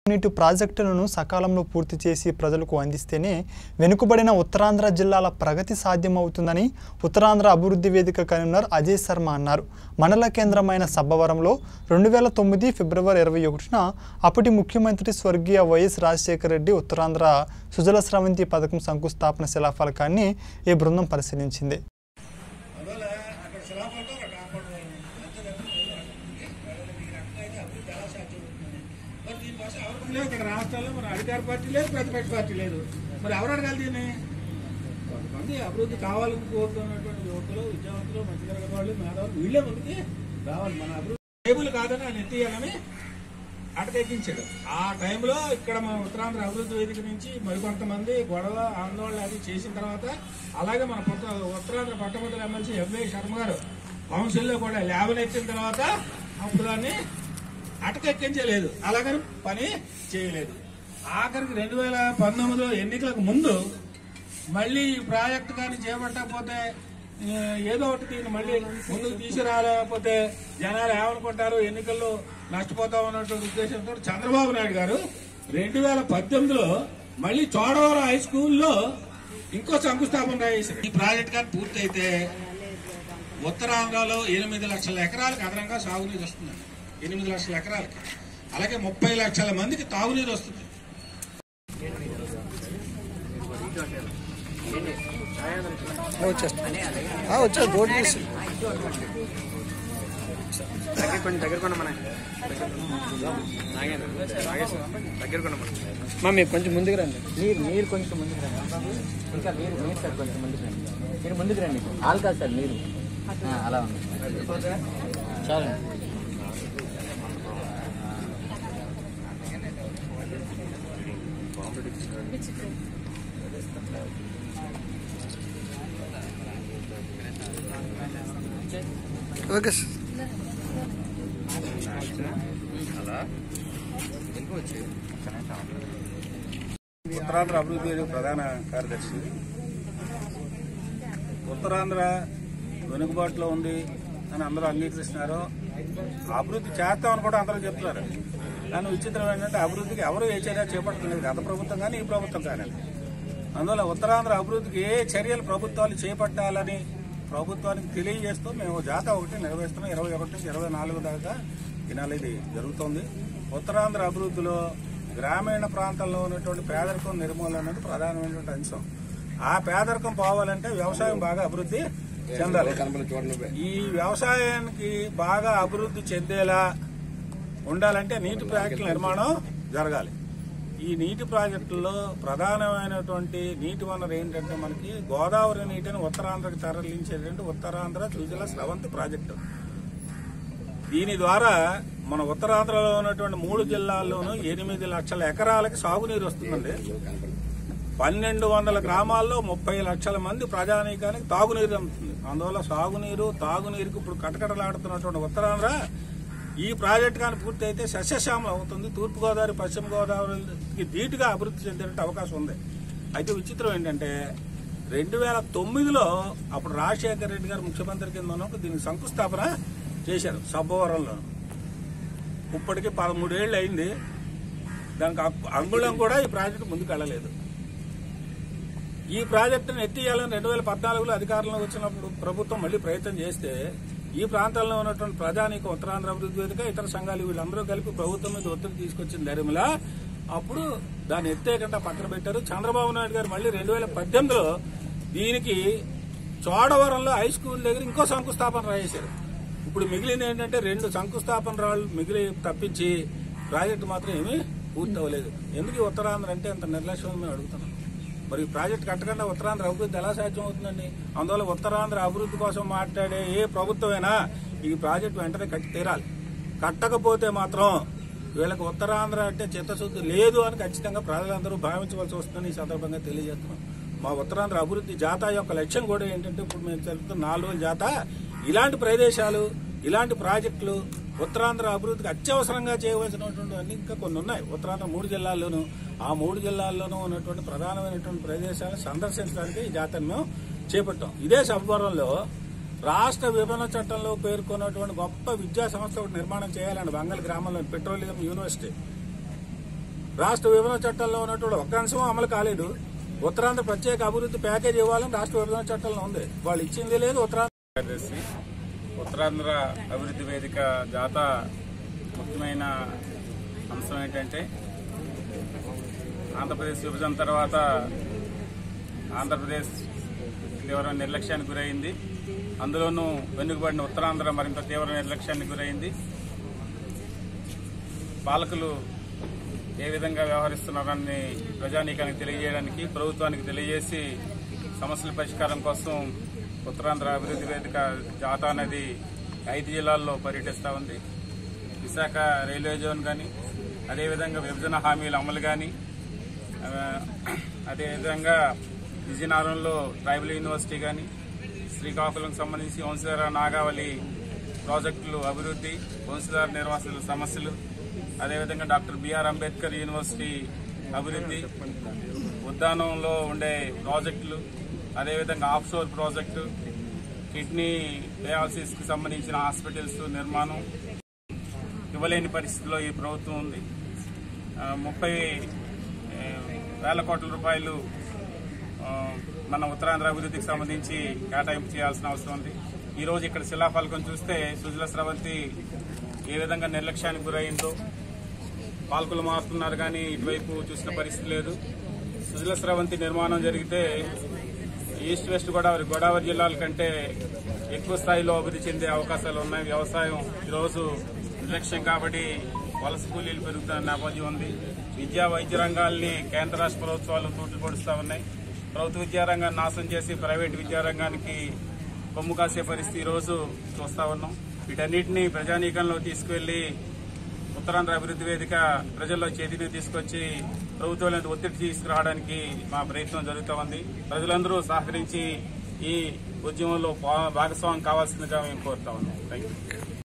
నీటి ప్రాజెక్టులను సకాలంలో పూర్తి చేసి ప్రజలకు అందిస్తేనే వెనుకబడిన ఉత్తరాంధ్ర జిల్లాల ప్రగతి సాధ్యమవుతుందని ఉత్తరాంధ్ర అభివృద్ధి వేదిక కన్వీనర్ అజయ్ శర్మ అన్నారు మండల కేంద్రమైన సబ్బవరంలో రెండు వేల తొమ్మిది ఫిబ్రవరి ఇరవై ఒకటిన అప్పటి ముఖ్యమంత్రి స్వర్గీయ వైఎస్ రాజశేఖర రెడ్డి ఉత్తరాంధ్ర సుజల స్రవంతి పథకం శంకుస్థాపన శిలాఫలకాన్ని ఈ బృందం పరిశీలించింది మరి దీనికోసం ఎవరు లేవు ఇక్కడ రాష్ట్రాల్లో మరి అధికార పార్టీ లేదు ప్రతిపక్ష పార్టీ లేదు మరి ఎవరు అడగాలి దీన్ని కొంతమంది అభివృద్ధి కావాలని కోరుతున్నటువంటి యువకులు విద్యావంతులు మంచి జరగని వాళ్ళు మేధావులు వీళ్ళే ముందుకి రావాలి మన అభివృద్ధి టేబుల్ కాదని ఆయన ఎత్తియాలని అటకెక్కించాడు ఆ టైంలో ఇక్కడ మన ఉత్తరాంధ్ర అభివృద్ధి వేదిక నుంచి మరికొంతమంది గొడవ ఆందోళన అది చేసిన తర్వాత అలాగే మన కొత్త ఉత్తరాంధ్ర పట్టభద్రుల ఎమ్మెల్సీ ఎంఏ శర్మ గారు కౌన్సిల్లో కూడా లేవనెత్తిన తర్వాత అప్పుడు దాన్ని అటకెక్కించలేదు అలాగని పని చేయలేదు ఆఖరికి రెండు వేల పంతొమ్మిదిలో ఎన్నికలకు ముందు మళ్ళీ ఈ ప్రాజెక్టు కానీ చేపట్టకపోతే ఏ, ఏదో ఒకటి దీన్ని మళ్ళీ ముందుకు తీసుకురాలేకపోతే జనాలు ఏమనుకుంటారు ఎన్నికల్లో నష్టపోతాం అన్నటువంటి ఉద్దేశంతో చంద్రబాబు నాయుడు గారు రెండు వేల పద్దెనిమిదిలో మళ్ళీ చోడవరం హై స్కూల్లో ఇంకో శంకుస్థాపన చేశారు ఈ ప్రాజెక్ట్ కానీ పూర్తయితే ఉత్తరాంధ్రలో ఎనిమిది లక్షల ఎకరాలకు అదనంగా సాగునీరు వస్తుంది ఎనిమిది లక్షల ఎకరాలకి అలాగే ముప్పై లక్షల మందికి తాగునీరు వస్తుంది వచ్చా బోర్డు తీసి దగ్గర కొంచెం దగ్గర కొన మన దగ్గర కొన మన మా మీరు కొంచెం ముందుకు రండి మీరు మీరు కొంచెం ముందుకు రండి ఇంకా మీరు మీరు సార్ కొంచెం ముందుకు రండి మీరు ముందుకు రండి ఆల్ కాదు సార్ మీరు ఆ, అలా ఉంది చాలు ఓకే సార్ ఉత్తరాంధ్ర అభివృద్ధి వేదిక ప్రధాన కార్యదర్శి ఉత్తరాంధ్ర వెనుకబాటులో ఉంది అని అందరూ అంగీకరిస్తున్నారు అభివృద్ధి చేస్తామని కూడా అందరూ చెప్తున్నారు కానీ విచిత్రం ఏంటంటే అభివృద్ధికి ఎవరు ఏ చర్య చేపట్టలేదు గత ప్రభుత్వం కానీ ఈ ప్రభుత్వం కానీ అందువల్ల ఉత్తరాంధ్ర అభివృద్ధికి ఏ చర్యలు ప్రభుత్వాలు చేపట్టాలని ప్రభుత్వానికి తెలియజేస్తూ మేము జాతా ఒకటి నిర్వహిస్తున్నాం ఇరవై ఒకటి నుంచి ఇరవై నాలుగు దాకా ఈ నెల ఇది జరుగుతోంది ఉత్తరాంధ్ర అభివృద్ధిలో గ్రామీణ ప్రాంతాల్లో ఉన్నటువంటి పేదరికం నిర్మూలన అనేది ప్రధానమైనటువంటి అంశం ఆ పేదరికం పోవాలంటే వ్యవసాయం బాగా అభివృద్ధి చెందాలి ఈ వ్యవసాయానికి బాగా అభివృద్ధి చెందేలా ఉండాలంటే నీటి ప్రాజెక్టుల నిర్మాణం జరగాలి ఈ నీటి ప్రాజెక్టుల్లో ప్రధానమైనటువంటి నీటి వనరు ఏంటంటే మనకి గోదావరి నీటిని ఉత్తరాంధ్రకి తరలించేటువంటి ఉత్తరాంధ్ర సుజల స్రవంతి ప్రాజెక్టు దీని ద్వారా మన ఉత్తరాంధ్రలో ఉన్నటువంటి మూడు జిల్లాల్లోనూ ఎనిమిది లక్షల ఎకరాలకి సాగునీరు వస్తుందండి పన్నెండు వందల గ్రామాల్లో ముప్పై లక్షల మంది ప్రజానీకానికి తాగునీరు అందుతుంది అందువల్ల సాగునీరు తాగునీరుకి ఇప్పుడు కటకటలాడుతున్నటువంటి ఉత్తరాంధ్ర ఈ ప్రాజెక్టు కానీ పూర్తయితే సస్యశ్యామలం అవుతుంది తూర్పుగోదావరి పశ్చిమ గోదావరికి ధీటుగా అభివృద్ధి చెందేట అవకాశం ఉంది అయితే విచిత్రం ఏంటంటే రెండు వేల తొమ్మిదిలో అప్పుడు రాజశేఖర రెడ్డి గారు ముఖ్యమంత్రి కింద ఉన్నప్పుడు దీనికి శంకుస్థాపన చేశారు సబ్బవరంలో ఇప్పటికి పదమూడేళ్ళు అయింది దానికి అప్- అంగుళం కూడా ఈ ప్రాజెక్టు ముందుకు వెళ్ళలేదు ఈ ప్రాజెక్టును ఎత్తియాలని రెండు వేల పద్నాలుగులో అధికారంలోకి వచ్చినప్పుడు ప్రభుత్వం మళ్ళీ ప్రయత్నం చేస్తే ఈ ప్రాంతాల్లో ఉన్నటువంటి ప్రజానీక ఉత్తరాంధ్ర అభివృద్ధి వేదిక ఇతర సంఘాలు వీళ్ళందరూ కలిపి ప్రభుత్వం మీద ఒత్తిడి తీసుకొచ్చిన ధర్మిలా అప్పుడు దాన్ని ఎత్తేయకుండా పక్కన పెట్టారు చంద్రబాబు నాయుడు గారు మళ్ళీ రెండు వేల పద్దెనిమిదిలో దీనికి చోడవరంలో హై స్కూల్ దగ్గర ఇంకో శంకుస్థాపన రాయేశారు ఇప్పుడు మిగిలింది ఏంటంటే రెండు శంకుస్థాపన రాళ్ళు మిగిలి తప్పించి ప్రాజెక్టు మాత్రం ఏమీ పూర్తి అవ్వలేదు ఎందుకు ఈ ఉత్తరాంధ్ర అంటే అంత నిర్లక్ష్యం అని మేము అడుగుతున్నాం మరి ఈ ప్రాజెక్ట్ కట్టకుండా ఉత్తరాంధ్ర అభివృద్ధి ఎలా సాధ్యం అవుతుందండి అందువల్ల ఉత్తరాంధ్ర అభివృద్ధి కోసం మాట్లాడే ఏ ప్రభుత్వమైనా ఈ ప్రాజెక్ట్ వెంటనే కట్టి తీరాలి కట్టకపోతే మాత్రం వీళ్ళకి ఉత్తరాంధ్ర అంటే చిత్తశుద్ధి లేదు అని ఖచ్చితంగా ప్రజలందరూ భావించవలసి వస్తుందని ఈ సందర్భంగా తెలియజేస్తున్నాం మా ఉత్తరాంధ్ర అభివృద్ధి జాతా యొక్క లక్ష్యం కూడా ఏంటంటే ఇప్పుడు మేము జరుగుతున్న నాలుగు రోజుల జాతా ఇలాంటి ప్రదేశాలు ఇలాంటి ప్రాజెక్టులు ఉత్తరాంధ్ర అభివృద్ధికి అత్యవసరంగా చేయవలసినటువంటి అన్ని ఇంకా కొన్ని ఉన్నాయి ఉత్తరాంధ్ర మూడు జిల్లాల్లోనూ ఆ మూడు జిల్లాల్లోనూ ఉన్నటువంటి ప్రధానమైనటువంటి ప్రదేశాలను సందర్శించడానికి ఈ జాతరను మేము చేపట్టాం ఇదే సబ్వరంలో రాష్ట్ర విభజన చట్టంలో పేర్కొన్నటువంటి గొప్ప విద్యా సంస్థ ఒకటి నిర్మాణం చేయాలని బంగల్ గ్రామంలో పెట్రోలియం యూనివర్సిటీ రాష్ట్ర విభజన చట్టంలో ఉన్నటువంటి ఒక్క అంశం అమలు కాలేదు ఉత్తరాంధ్ర ప్రత్యేక అభివృద్ధి ప్యాకేజ్ ఇవ్వాలని రాష్ట్ర విభజన చట్టంలో ఉంది వాళ్ళు ఇచ్చింది లేదు ఉత్తరాంధ్ర కార్యదర్శి ఉత్తరాంధ్ర అభివృద్ధి వేదిక జాత ముఖ్యమైన అంశం ఏంటంటే ఆంధ్రప్రదేశ్ విభజన తర్వాత ఆంధ్రప్రదేశ్ తీవ్ర నిర్లక్ష్యానికి గురైంది అందులోనూ వెనుకబడిన ఉత్తరాంధ్ర మరింత తీవ్ర నిర్లక్ష్యానికి గురైంది పాలకులు ఏ విధంగా వ్యవహరిస్తున్నారని ప్రజానీకానికి తెలియజేయడానికి ప్రభుత్వానికి తెలియజేసి సమస్యల పరిష్కారం కోసం ఉత్తరాంధ్ర అభివృద్ధి వేదిక జాతా అనేది ఐదు జిల్లాల్లో పర్యటిస్తూ ఉంది విశాఖ రైల్వే జోన్ కానీ అదేవిధంగా విభజన హామీల అమలు కానీ ఆ, అదేవిధంగా విజయనగరంలో ట్రైబల్ యూనివర్సిటీ కానీ శ్రీకాకుళంకి సంబంధించి వంశధార నాగావళి ప్రాజెక్టులు అభివృద్ధి వంశధార నిర్వాసితుల సమస్యలు అదేవిధంగా డాక్టర్ బిఆర్ అంబేద్కర్ యూనివర్సిటీ అభివృద్ధి ఉద్యానంలో ఉండే ప్రాజెక్టులు అదేవిధంగా ఆఫ్షోర్ ప్రాజెక్టు కిడ్నీ డయాలసిస్ కి సంబంధించిన హాస్పిటల్స్ నిర్మాణం ఇవ్వలేని పరిస్థితిలో ఈ ప్రభుత్వం ఉంది ఆ, ముప్పై ఏ, వేల కోట్ల రూపాయలు ఆ, మన ఉత్తరాంధ్ర అభివృద్ధికి సంబంధించి కేటాయింపు చేయాల్సిన అవసరం ఉంది ఈ రోజు ఇక్కడ శిలాఫలకం చూస్తే సుజల స్రవంతి ఏ విధంగా నిర్లక్ష్యానికి గురైందో పాలకులు మారుతున్నారు కానీ ఇటువైపు చూసిన పరిస్థితి లేదు సుజల స్రవంతి నిర్మాణం జరిగితే ఈస్ట్ వెస్ట్ గోదావరి గోదావరి జిల్లాల కంటే ఎక్కువ స్థాయిలో అభివృద్ధి చెందే అవకాశాలు ఉన్నాయి వ్యవసాయం ఈరోజు నిర్లక్ష్యం కాబట్టి వలస కూలీలు పెరుగుతున్న నేపథ్యం ఉంది విద్యా వైద్య రంగాల్ని కేంద్ర రాష్ట్ర ప్రభుత్వాలు తూట్లు పొడుస్తూ ఉన్నాయి ప్రభుత్వ విద్యారంగాన్ని నాశనం చేసి ప్రైవేట్ విద్యారంగానికి కొమ్ము కాసే పరిస్థితి ఈరోజు చూస్తా ఉన్నాం వీటన్నిటిని ప్రజానీకంలో తీసుకువెళ్లి ఉత్తరాంధ్ర అభివృద్ధి వేదిక ప్రజల్లో చైతన్యం తీసుకొచ్చి ప్రభుత్వం ఒత్తిడి తీసుకురావడానికి మా ప్రయత్నం జరుగుతూ ఉంది ప్రజలందరూ సహకరించి ఈ ఉద్యమంలో భా- భాగస్వామ్యం కావాల్సిందిగా మేము కోరుతా ఉన్నాం థ్యాంక్ యూ